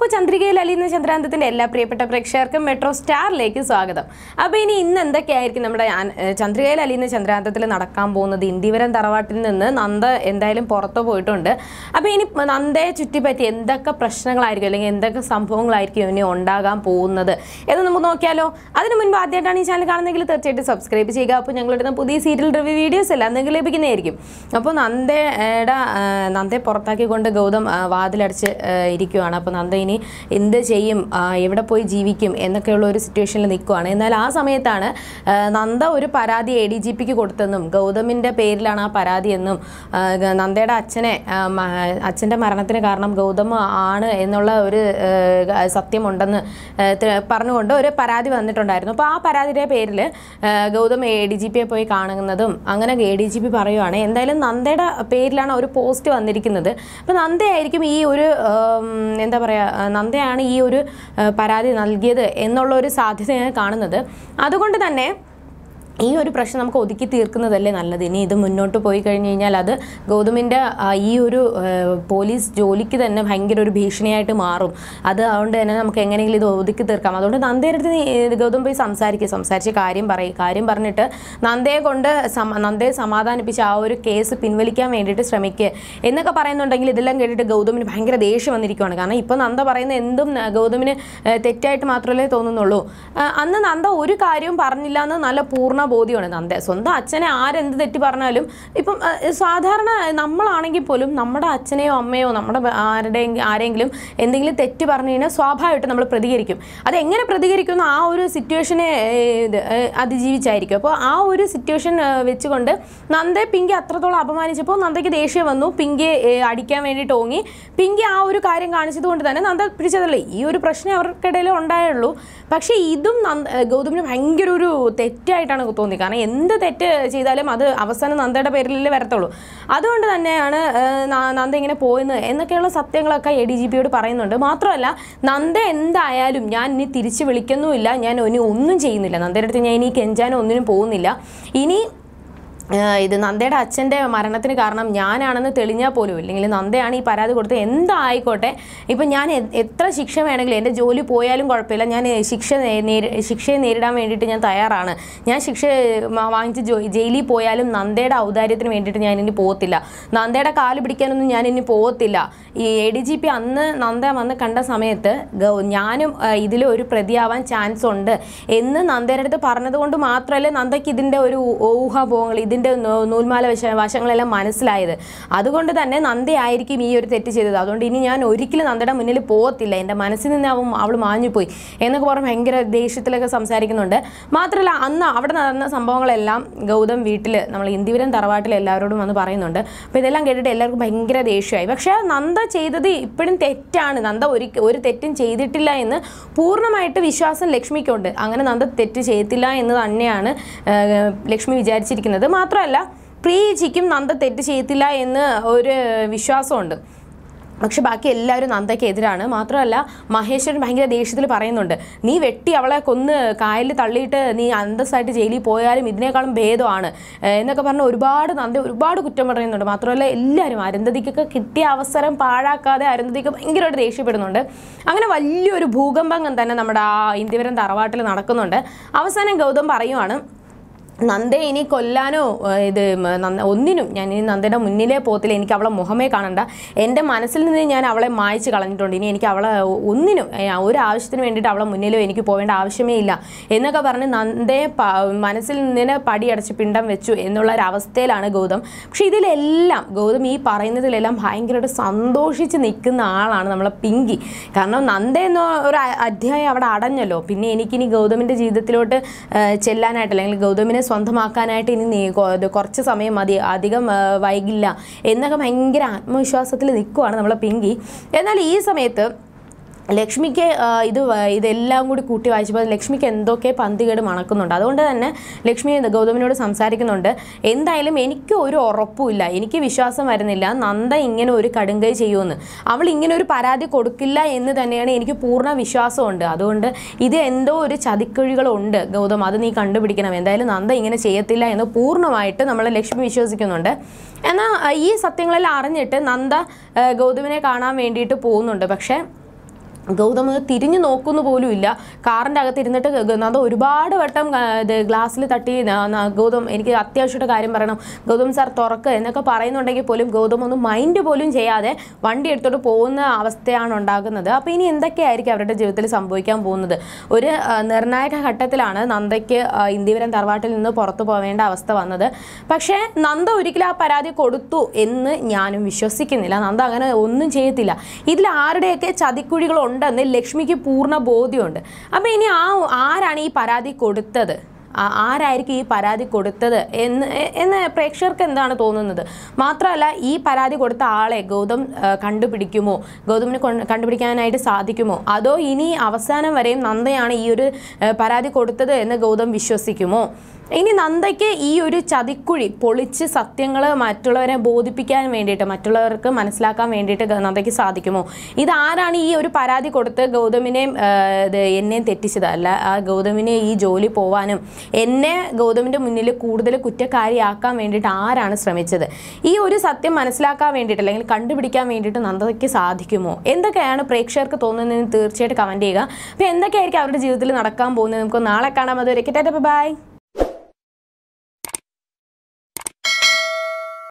അപ്പോൾ ചന്ദ്രികയിൽ അലിയുന്ന ചന്ദ്രാന്തത്തിന്റെ എല്ലാ പ്രിയപ്പെട്ട പ്രേക്ഷകർക്കും മെട്രോ സ്റ്റാറിലേക്ക് സ്വാഗതം അപ്പോൾ ഇനി ഇന്ന് എന്തൊക്കെയായിരിക്കും നമ്മുടെ ആൻ- ഏഹ് ചന്ദ്രികയിൽ അലിയുന്ന ചന്ദ്രാന്തത്തിൽ നടക്കാൻ പോകുന്നത് ഇന്ദിവരം തറവാട്ടിൽ നിന്ന് നന്ദ എന്തായാലും പുറത്തു പോയിട്ടുണ്ട് അപ്പോൾ ഇനി നന്ദയെ ചുറ്റിപ്പറ്റി എന്തൊക്കെ പ്രശ്നങ്ങളായിരിക്കും അല്ലെങ്കിൽ എന്തൊക്കെ സംഭവങ്ങളായിരിക്കും ഇനി ഉണ്ടാകാൻ പോകുന്നത് എന്ന് നമുക്ക് നോക്കിയാലോ അതിന് മുൻപ് ആദ്യമായിട്ടാണ് ഈ ചാനൽ കാണുന്നതെങ്കിൽ തീർച്ചയായിട്ടും സബ്സ്ക്രൈബ് ചെയ്യുക അപ്പോൾ ഞങ്ങളിടുന്ന പുതിയ സീരിയൽ റിവ്യൂ വീഡിയോസ് എല്ലാം നിങ്ങൾക്ക് ലഭിക്കുന്നതായിരിക്കും അപ്പോൾ നന്ദയുടെ ആ, നന്ദയെ പുറത്താക്കിക്കൊണ്ട് ഗൗതം ആ, വാതിലടച്ച് ആ, ഇരിക്കുവാണ് അപ്പോൾ നന്ദ ഇനി എന്ത് ചെയ്യും ആ, എവിടെ പോയി ജീവിക്കും എന്നൊക്കെയുള്ള ഒരു സിറ്റുവേഷനിൽ നിൽക്കുവാണ് എന്നാൽ ആ സമയത്താണ് ആ, നന്ദ ഒരു പരാതി എ ഡി ജി പിക്ക് കൊടുത്തെന്നും ഗൗതമിൻ്റെ പേരിലാണ് ആ പരാതി എന്നും ആ, ഗ- നന്ദയുടെ അച്ഛനെ ആ, മ- അച്ഛൻ്റെ മരണത്തിന് കാരണം ഗൗതം ആണ് എന്നുള്ള ഒരു ആ, സത്യമുണ്ടെന്ന് ആ, ത- പറഞ്ഞുകൊണ്ട് ഒരു പരാതി വന്നിട്ടുണ്ടായിരുന്നു അപ്പോൾ ആ പരാതിയുടെ പേരിൽ ഗൗതം എ ഡി ജി പിയെ പോയി കാണുന്നതും അങ്ങനെ എ ഡി ജി പി പറയുവാണ് എന്തായാലും നന്ദയുടെ പേരിലാണ് ഒരു പോസ്റ്റ് വന്നിരിക്കുന്നത് അപ്പോൾ നന്ദയായിരിക്കും ഈ ഒരു ഉം, എന്താ പറയുക നന്ദയാണ് ഈ ഒരു ആ, പരാതി നൽകിയത് എന്നുള്ള ഒരു സാധ്യതയാണ് കാണുന്നത് അതുകൊണ്ട് തന്നെ ഈ ഒരു പ്രശ്നം നമുക്ക് ഒതുക്കി തീർക്കുന്നതല്ലേ നല്ലത് ഇനി ഇത് മുന്നോട്ട് പോയി കഴിഞ്ഞ് കഴിഞ്ഞാൽ അത് ഗൗതമിൻ്റെ ആ, ഈ ഒരു ആ, പോലീസ് ജോലിക്ക് തന്നെ ഭയങ്കര ഒരു ഭീഷണിയായിട്ട് മാറും അത് അതുകൊണ്ട് തന്നെ നമുക്ക് എങ്ങനെയെങ്കിലും ഇത് ഒതുക്കി തീർക്കാം അതുകൊണ്ട് നന്ദയുടെ അടുത്ത് നീ, ഏ, ഗൗതം പോയി സംസാരിക്കുക സംസാരിച്ച് കാര്യം പറയും കാര്യം പറഞ്ഞിട്ട് നന്ദയെ കൊണ്ട് സമ നന്ദയെ സമാധാനിപ്പിച്ച് ആ ഒരു കേസ് പിൻവലിക്കാൻ വേണ്ടിയിട്ട് ശ്രമിക്കുക എന്നൊക്കെ പറയുന്നുണ്ടെങ്കിൽ ഇതെല്ലാം കേട്ടിട്ട് ഗൗതമിന് ഭയങ്കര ദേഷ്യം വന്നിരിക്കുവാണ് കാരണം ഇപ്പോൾ നന്ദ പറയുന്ന എന്തും ന- ഗൗതമിന് ഏ, തെറ്റായിട്ട് മാത്രമേ തോന്നുന്നുള്ളൂ ആ, അന്ന് നന്ദ ഒരു കാര്യവും പറഞ്ഞില്ല എന്ന് നല്ല പൂർണ്ണ ബോധ്യമാണ് നന്ദ സ്വന്തം അച്ഛനെ ആരെന്ത് തെറ്റി പറഞ്ഞാലും ഇപ്പം ആ, സാധാരണ നമ്മളാണെങ്കിൽ പോലും നമ്മുടെ അച്ഛനെയോ അമ്മയോ നമ്മുടെ ബ- ആരുടെ ആരെങ്കിലും എന്തെങ്കിലും തെറ്റ് പറഞ്ഞു കഴിഞ്ഞാൽ സ്വാഭാവികമായിട്ട് നമ്മൾ പ്രതികരിക്കും അത് എങ്ങനെ പ്രതികരിക്കുന്നു ആ ഒരു സിറ്റുവേഷനെ ഇത്, ഏ, അതിജീവിച്ചായിരിക്കും അപ്പോൾ ആ ഒരു സിറ്റുവേഷൻ വെച്ചുകൊണ്ട് നന്ദയെ പിങ്കി അത്രത്തോളം അപമാനിച്ചപ്പോൾ നന്ദയ്ക്ക് ദേഷ്യം വന്നു പിങ്കിയെ ഏ, അടിക്കാൻ വേണ്ടിയിട്ട് ഓങ്ങി പിങ്കി ആ ഒരു കാര്യം കാണിച്ചത് കൊണ്ട് തന്നെ നന്ദ പിടിച്ചതല്ലേ ഈ ഒരു പ്രശ്നം അവർക്കിടയിൽ ഉണ്ടായുള്ളൂ പക്ഷേ ഇതും നന്ദ ഏ, ഗൗതമിന് ഭയങ്കര ഒരു തെറ്റായിട്ടാണ് തോന്നി കാരണം എന്ത് തെറ്റ് ചെയ്താലും അത് അവസാനം നന്ദയുടെ പേരിലല്ലേ വരത്തുള്ളൂ അതുകൊണ്ട് തന്നെയാണ് ഏ, ന- നന്ദ ഇങ്ങനെ പോയെന്ന് എന്നൊക്കെയുള്ള സത്യങ്ങളൊക്കെ എ ഡി ജി പിയോട് പറയുന്നുണ്ട് മാത്രമല്ല നന്ദ എന്തായാലും ഞാൻ ഇനി തിരിച്ച് വിളിക്കുന്നുമില്ല ഞാൻ ഇനി ഒന്നും ചെയ്യുന്നില്ല നന്ദയുടെ അടുത്ത് ഞാൻ ഇനി കെഞ്ചാനോ ഒന്നിനും പോകുന്നില്ല ഇനി ആഹ് ഇത് നന്ദയുടെ അച്ഛൻ്റെ മരണത്തിന് കാരണം ഞാനാണെന്ന് തെളിഞ്ഞാൽ പോലും ഇല്ലെങ്കിൽ നന്ദയാണ് ഈ പരാതി കൊടുത്തത് എന്തായിക്കോട്ടെ ഇപ്പം ഞാൻ എ- എത്ര ശിക്ഷ വേണമെങ്കിലും എൻ്റെ ജോലി പോയാലും കുഴപ്പമില്ല ഞാൻ ശിക്ഷ നേ- നേരി ശിക്ഷയെ നേരിടാൻ വേണ്ടിയിട്ട് ഞാൻ തയ്യാറാണ് ഞാൻ ശിക്ഷ മ- വാങ്ങിച്ച് ജോ ജയിലിൽ പോയാലും നന്ദയുടെ ഔദാര്യത്തിന് വേണ്ടിയിട്ട് ഞാൻ ഇനി പോകത്തില്ല നന്ദയുടെ കാല് പിടിക്കാനൊന്നും ഞാൻ ഇനി പോകത്തില്ല ഈ എ ഡി ജി പി അന്ന് നന്ദ വന്ന് കണ്ട സമയത്ത് ഗ- ഞാനും ഇതിൽ ഒരു പ്രതിയാവാൻ ചാൻസ് ഉണ്ട് എന്ന് നന്ദയുടെ അടുത്ത് പറഞ്ഞതുകൊണ്ട് മാത്രമല്ലേ നന്ദയ്ക്ക് ഇതിൻ്റെ ഒരു ഊഹാപോഹങ്ങൾ ഇതിൻ്റെ നൂ- നൂൽമാല വശ വശങ്ങളെല്ലാം മനസ്സിലായത് അതുകൊണ്ട് തന്നെ നന്ദയായിരിക്കും ഈ ഒരു തെറ്റ് ചെയ്തത് അതുകൊണ്ട് ഇനി ഞാൻ ഒരിക്കലും നന്ദയുടെ മുന്നിൽ പോകത്തില്ല എൻ്റെ മനസ്സിൽ നിന്ന് അവൻ അവൾ മാഞ്ഞുപോയി എന്നൊക്കെ പറഞ്ഞ് ഭയങ്കര ദേഷ്യത്തിലൊക്കെ സംസാരിക്കുന്നുണ്ട് മാത്രമല്ല അന്ന് അവിടെ നടന്ന സംഭവങ്ങളെല്ലാം ഗൗതം വീട്ടിൽ നമ്മൾ ഇന്ദിവരം തറവാട്ടിൽ എല്ലാവരോടും വന്ന് പറയുന്നുണ്ട് അപ്പോൾ ഇതെല്ലാം കേട്ടിട്ട് എല്ലാവർക്കും ഭയങ്കര ദേഷ്യമായി പക്ഷേ നന്ദ ചെയ്തത് ഇപ്പോഴും തെറ്റാണ് നന്ദ ഒരു ഒരു തെറ്റും ചെയ്തിട്ടില്ല എന്ന് പൂർണ്ണമായിട്ട് വിശ്വാസം ലക്ഷ്മിക്കുണ്ട് അങ്ങനെ നന്ദ തെറ്റ് ചെയ്യത്തില്ല എന്ന് തന്നെയാണ് ആ, ലക്ഷ്മി വിചാരിച്ചിരിക്കുന്നത് മാത്രമല്ല പ്രിയജിക്കും നന്ദ തെറ്റ് ചെയ്യത്തില്ല എന്ന് ഒരു വിശ്വാസമുണ്ട് പക്ഷെ ബാക്കി എല്ലാവരും നന്ദയ്ക്ക് എതിരാണ് മാത്രമല്ല മഹേശ്വരൻ ഭയങ്കര ദേഷ്യത്തിൽ പറയുന്നുണ്ട് നീ വെട്ടി അവളെ കൊന്ന് കായലിൽ തള്ളിയിട്ട് നീ അന്തസ്സായിട്ട് ജയിലിൽ പോയാലും ഇതിനേക്കാളും ഭേദമാണ് ഏഹ് എന്നൊക്കെ പറഞ്ഞ് ഒരുപാട് നന്ദ ഒരുപാട് കുറ്റം പറയുന്നുണ്ട് മാത്രമല്ല എല്ലാവരും അരുന്ധതിക്കൊക്കെ കിട്ടിയ അവസരം പാഴാക്കാതെ അരുന്ധതിക്ക് ഭയങ്കരമായിട്ട് ദേഷ്യപ്പെടുന്നുണ്ട് അങ്ങനെ വലിയൊരു ഭൂകമ്പം തന്നെ നമ്മുടെ ആ ഇന്ത്യവരം തറവാട്ടിൽ നടക്കുന്നുണ്ട് അവസാനം ഗൗതം പറയുവാണ് നന്ദയെ ഇനി കൊല്ലാനോ ഏഹ് ഇത് മ- നന്ദ- ഒന്നിനും ഞാൻ ഇനി നന്ദയുടെ മുന്നിലേ പോകത്തില്ല എനിക്ക് അവളെ മുഖമേ കാണണ്ട എൻ്റെ മനസ്സിൽ നിന്ന് ഞാൻ അവളെ മായ്ച്ച് കളഞ്ഞിട്ടുണ്ട് ഇനി എനിക്ക് അവളെ ഒ- ഒന്നിനും ഏഹ് ഒരു ആവശ്യത്തിന് വേണ്ടിയിട്ട് അവളെ മുന്നിലോ എനിക്ക് പോകേണ്ട ആവശ്യമേ ഇല്ല എന്നൊക്കെ പറഞ്ഞ് നന്ദയെ പ- മനസ്സിൽ നിന്ന് പടിയടച്ച് പിണ്ടം വെച്ചു എന്നുള്ള ഒരു അവസ്ഥയിലാണ് ഗൗതം പക്ഷെ ഇതിലെല്ലാം ഗൗതം ഈ പറയുന്നതിലെല്ലാം ഭയങ്കരമായിട്ട് സന്തോഷിച്ച് നിൽക്കുന്ന ആളാണ് നമ്മളെ പിങ്കി കാരണം നന്ദ എന്ന ഒരു അ- അധ്യായം അവിടെ അടഞ്ഞല്ലോ പിന്നെ എനിക്കിനി ഗൗതമിൻ്റെ ജീവിതത്തിലോട്ട് ഏഹ് ചെല്ലാനായിട്ട് അല്ലെങ്കിൽ ഗൗതമിനെ സ്വന്തമാക്കാനായിട്ട് ഇനി നീ കൊ- ഇത് കുറച്ച് സമയം മതി അധികം ഏഹ് വൈകില്ല എന്നൊക്കെ ഭയങ്കര ആത്മവിശ്വാസത്തിൽ നിൽക്കുവാണ് നമ്മളെ പിങ്കി എന്നാൽ ഈ സമയത്ത് ലക്ഷ്മിക്ക് ആ, ഇത് വ- ഇതെല്ലാം കൂടി കൂട്ടി വായിച്ചപ്പോൾ ലക്ഷ്മിക്ക് എന്തൊക്കെ പന്തികേട് മണക്കുന്നുണ്ട് അതുകൊണ്ട് തന്നെ ലക്ഷ്മി ഗൗതമിനോട് സംസാരിക്കുന്നുണ്ട് എന്തായാലും എനിക്ക് ഒരു ഉറപ്പുമില്ല എനിക്ക് വിശ്വാസം വരുന്നില്ല നന്ദ ഇങ്ങനെ ഒരു കടുങ്കൈ ചെയ്യുമെന്ന് അവൾ ഇങ്ങനെ ഒരു പരാതി കൊടുക്കില്ല എന്ന് തന്നെയാണ് എനിക്ക് പൂർണ്ണ വിശ്വാസമുണ്ട് അതുകൊണ്ട് ഇത് എന്തോ ഒരു ചതിക്കുഴികളുണ്ട് ഗൗതം അത് നീ കണ്ടുപിടിക്കണം എന്തായാലും നന്ദ ഇങ്ങനെ ചെയ്യത്തില്ല എന്ന് പൂർണ്ണമായിട്ട് നമ്മൾ ലക്ഷ്മി വിശ്വസിക്കുന്നുണ്ട് എന്നാൽ ആ, ഈ സത്യങ്ങളെല്ലാം അറിഞ്ഞിട്ട് നന്ദ ആ, ഗൗതമിനെ കാണാൻ വേണ്ടിയിട്ട് പോകുന്നുണ്ട് പക്ഷേ ഗൗതം അത് തിരിഞ്ഞു നോക്കുന്നു പോലും ഇല്ല കാറിൻ്റെ അകത്ത് ഇരുന്നിട്ട് ഗ- നന്ദ ഒരുപാട് വട്ടം ആ, ഇത് ഗ്ലാസ്സിൽ തട്ടി ന- ന- ഗൗതം എനിക്ക് അത്യാവശ്യമായിട്ട് കാര്യം പറയണം ഗൗതം സാർ തുറക്ക് എന്നൊക്കെ പറയുന്നുണ്ടെങ്കിൽ പോലും ഗൗതം ഒന്നും മൈൻഡ് പോലും ചെയ്യാതെ വണ്ടി എടുത്തോട്ട് പോകുന്ന അവസ്ഥയാണ് ഉണ്ടാകുന്നത് അപ്പോൾ ഇനി എന്തൊക്കെയായിരിക്കും അവരുടെ ജീവിതത്തിൽ സംഭവിക്കാൻ പോകുന്നത് ഒരു ആ, നിർണായക ഘട്ടത്തിലാണ് നന്ദയ്ക്ക് ആ, ഇന്ദിവരം തറവാട്ടിൽ നിന്ന് പുറത്തു പോവേണ്ട അവസ്ഥ വന്നത് പക്ഷേ നന്ദ ഒരിക്കലും ആ പരാതി കൊടുത്തു എന്ന് ഞാനും വിശ്വസിക്കുന്നില്ല നന്ദ അങ്ങനെ ഒന്നും ചെയ്യത്തില്ല ഇതിൽ ആരുടെയൊക്കെ ചതിക്കുഴികൾ ഉണ്ടെന്ന് ലക്ഷ്മിക്ക് പൂർണ്ണ ബോധ്യമുണ്ട് അപ്പോൾ ഇനി ആ ആരാണ് ഈ പരാതി കൊടുത്തത് ആ- ആരായിരിക്കും ഈ പരാതി കൊടുത്തത് എന്ന് എ- എന്ന് പ്രേക്ഷകർക്ക് എന്താണ് തോന്നുന്നത് മാത്രമല്ല ഈ പരാതി കൊടുത്ത ആളെ ഗൗതം ആ, കണ്ടുപിടിക്കുമോ ഗൗതമിന് കൊ- കണ്ടുപിടിക്കാനായിട്ട് സാധിക്കുമോ അതോ ഇനി അവസാനം വരെയും നന്ദയാണ് ഈ ഒരു ആ, പരാതി കൊടുത്തത് എന്ന് ഗൗതം വിശ്വസിക്കുമോ ഇനി നന്ദയ്ക്ക് ഈ ഒരു ചതിക്കുഴി പൊളിച്ച് സത്യങ്ങൾ മറ്റുള്ളവരെ ബോധിപ്പിക്കാൻ വേണ്ടിയിട്ട് മറ്റുള്ളവർക്ക് മനസ്സിലാക്കാൻ വേണ്ടിയിട്ട് ഗ- നന്ദയ്ക്ക് സാധിക്കുമോ ഇതാരാണ് ഈ ഒരു പരാതി കൊടുത്ത് ഗൗതമിനെയും ആ, ഇത് എന്നെയും തെറ്റിച്ചത് അല്ല ആ ഗൗതമിനെ ഈ ജോലി പോവാനും എന്നെ ഗൗതമിൻ്റെ മുന്നിൽ കൂടുതൽ കുറ്റക്കാരിയാക്കാൻ വേണ്ടിയിട്ട് ആരാണ് ശ്രമിച്ചത് ഈ ഒരു സത്യം മനസ്സിലാക്കാൻ വേണ്ടിയിട്ട് അല്ലെങ്കിൽ കണ്ടുപിടിക്കാൻ വേണ്ടിയിട്ട് നന്ദയ്ക്ക് സാധിക്കുമോ എന്തൊക്കെയാണ് പ്രേക്ഷകർക്ക് തോന്നുന്നതെന്ന് തീർച്ചയായിട്ടും കമൻറ്റ് ചെയ്യുക അപ്പോൾ എന്തൊക്കെയായിരിക്കും അവരുടെ ജീവിതത്തിൽ നടക്കാൻ പോകുന്നത് നമുക്ക് നാളെ കാണാം അതുവരെ ബൈ